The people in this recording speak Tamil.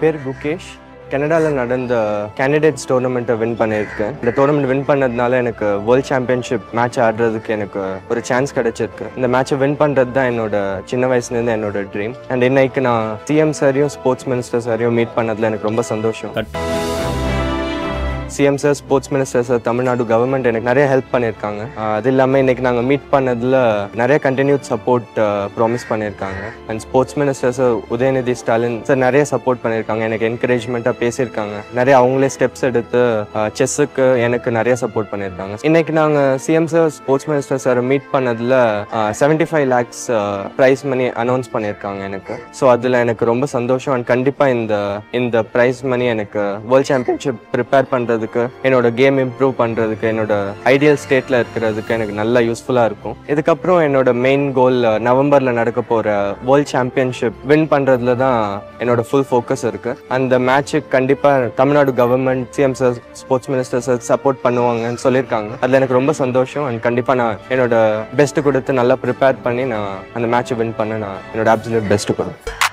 பேர் குகேஷ் கனடாவில் நடந்த கேண்டிடேட்ஸ் டோர்னமெண்ட்டை வின் பண்ணியிருக்கேன் இந்த டோர்னமெண்ட் வின் பண்ணதுனால எனக்கு வேர்ல்ட் சாம்பியன்ஷிப் மேட்ச் ஆடுறதுக்கு எனக்கு ஒரு சான்ஸ் கிடைச்சிருக்கு இந்த மேட்சை வின் பண்ணுறது தான் என்னோட சின்ன வயசுலேருந்து என்னோட ட்ரீம் அண்ட் இன்னைக்கு நான் சிஎம் சாரையும் ஸ்போர்ட்ஸ் மினிஸ்டர் சாரையும் மீட் பண்ணதில் எனக்கு ரொம்ப சந்தோஷம் CM sir sports minister sir Tamil Nadu government எனக்கு நிறைய ஹெல்ப் பண்ணியிருக்காங்க ஆஹ் அது இல்லாமல் இன்னைக்கு நாங்கள் மீட் பண்ணதில் நிறைய கண்டினியூட் சப்போர்ட் ப்ராமிஸ் பண்ணியிருக்காங்க and sports minister sir Udhayanidhi Stalin sir நிறைய சப்போர்ட் பண்ணியிருக்காங்க எனக்கு என்கரேஜ்மெண்ட்டாக பேசியிருக்காங்க நிறைய அவங்களே ஸ்டெப்ஸ் எடுத்து செஸ்ஸுக்கு எனக்கு நிறைய சப்போர்ட் பண்ணியிருக்காங்க இன்னைக்கு நாங்கள் CM sir sports minister sir meet பண்ணதில் seventy five lakhs prize money announce பண்ணியிருக்காங்க எனக்கு ஸோ அதில் எனக்கு ரொம்ப சந்தோஷம் அண்ட் கண்டிப்பாக இந்த இந்த ப்ரைஸ் மணி எனக்கு வேர்ல்ட் சாம்பியன்ஷிப் ப்ரிப்பேர் பண்ணுறதுக்கு என்னோட கேம் இம்ப்ரூவ் பண்ணுறதுக்கு என்னோட ஐடியல் ஸ்டேட்டில் இருக்கிறதுக்கு எனக்கு நல்லா யூஸ்ஃபுல்லாக இருக்கும் இதுக்கப்புறம் என்னோட மெயின் கோல் நவம்பரில் நடக்க போகிற வேர்ல்ட் சாம்பியன்ஷிப் வின் பண்ணுறதுல தான் என்னோட ஃபுல் ஃபோக்கஸ் இருக்குது அந்த மேட்ச்சுக்கு கண்டிப்பாக Tamil Nadu government CM sir sports minister sir support பண்ணுவாங்கன்னு சொல்லியிருக்காங்க அதில் எனக்கு ரொம்ப சந்தோஷம் அண்ட் கண்டிப்பாக நான் என்னோட பெஸ்ட்டு கொடுத்து நல்லா ப்ரிப்பேர் பண்ணி நான் அந்த மேட்ச்சை வின் பண்ண நான் என்னோட அப்சல்யூட் பெஸ்ட்டு கொடுப்பேன்